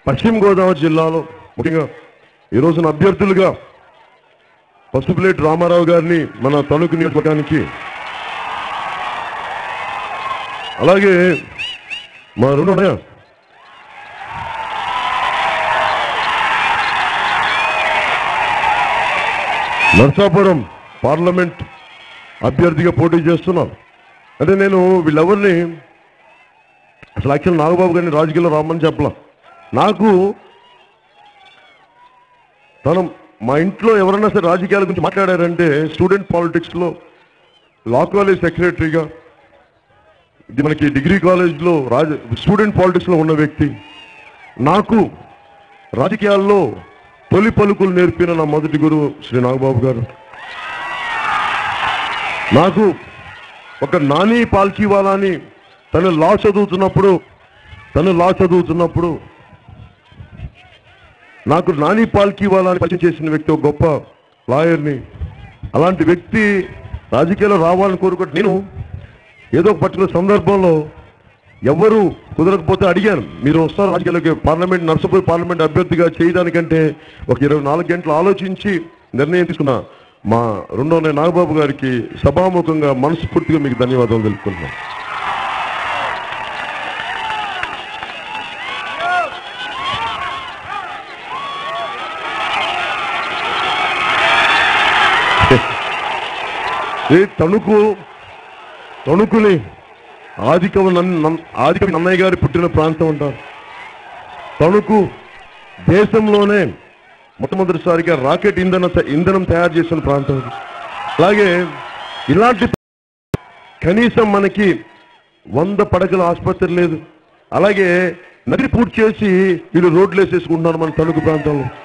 పశ్చిమ గోదావరి జిల్లాలో ముఖ్యంగా ఈ రోజున అభ్యర్థులుగా పసుపులేటి రామారావు గారిని మన తణుకు నియోజకవర్గానికి అలాగే మా రెండు ఉన్నాయా? నర్సాపురం పార్లమెంట్ అభ్యర్థిగా పోటీ చేస్తున్నాను అంటే నేను వీళ్ళెవరిని అసలు యాక్చువల్ నాగబాబు గారిని రాజకీయాల్లో రామని చెప్పలా నాకు తను మా ఇంట్లో ఎవరైనా సరే రాజకీయాల గురించి మాట్లాడారంటే స్టూడెంట్ పాలిటిక్స్లో లా కాలేజ్ సెక్రటరీగా ఇది మనకి డిగ్రీ కాలేజ్లో రాజ స్టూడెంట్ పాలిటిక్స్లో ఉన్న వ్యక్తి నాకు రాజకీయాల్లో తొలి పలుకులు నేర్పిన నా మొదటి గురువు శ్రీ నాగబాబు గారు నాకు ఒక నాని పాల్కీవాలాని తను లా చదువుతున్నప్పుడు తను లా చదువుతున్నప్పుడు నాకు నాని పాల్కీవాలాని పరిచయం చేసిన వ్యక్తి ఒక గొప్ప లాయర్ని అలాంటి వ్యక్తి రాజకీయాల్లో రావాలని కోరుకుంటే నేను ఏదో ఒక పర్టికులర్ సందర్భంలో ఎవరు కుదరకపోతే అడిగాను మీరు వస్తారు రాజకీయాలకి పార్లమెంట్ నర్సపూర్ పార్లమెంట్ అభ్యర్థిగా చేయడానికంటే ఒక ఇరవై నాలుగు గంటలు ఆలోచించి నిర్ణయం తీసుకున్న మా రెండో అన్నయ్య నాగబాబు గారికి సభాముఖంగా మనస్ఫూర్తిగా మీకు ధన్యవాదాలు తెలుపుకుంటున్నాను ఏ తణుకు తణుకుని ఆదికవి నన్- నన్- ఆదికవి నన్నయ్య గారి పుట్టిన ప్రాంతం అంటారు తణుకు దేశంలోనే మొట్టమొదటిసారిగా రాకెట్ ఇంధన ఇంధనం తయారు చేసిన ప్రాంతం అది. అలాగే ఇలాంటి కనీసం మనకి వంద పడకల ఆసుపత్రి లేదు అలాగే నది పూర్తి చేసి వీళ్ళు రోడ్లు వేసేసుకుంటున్నారు మన తణుకు ప్రాంతంలో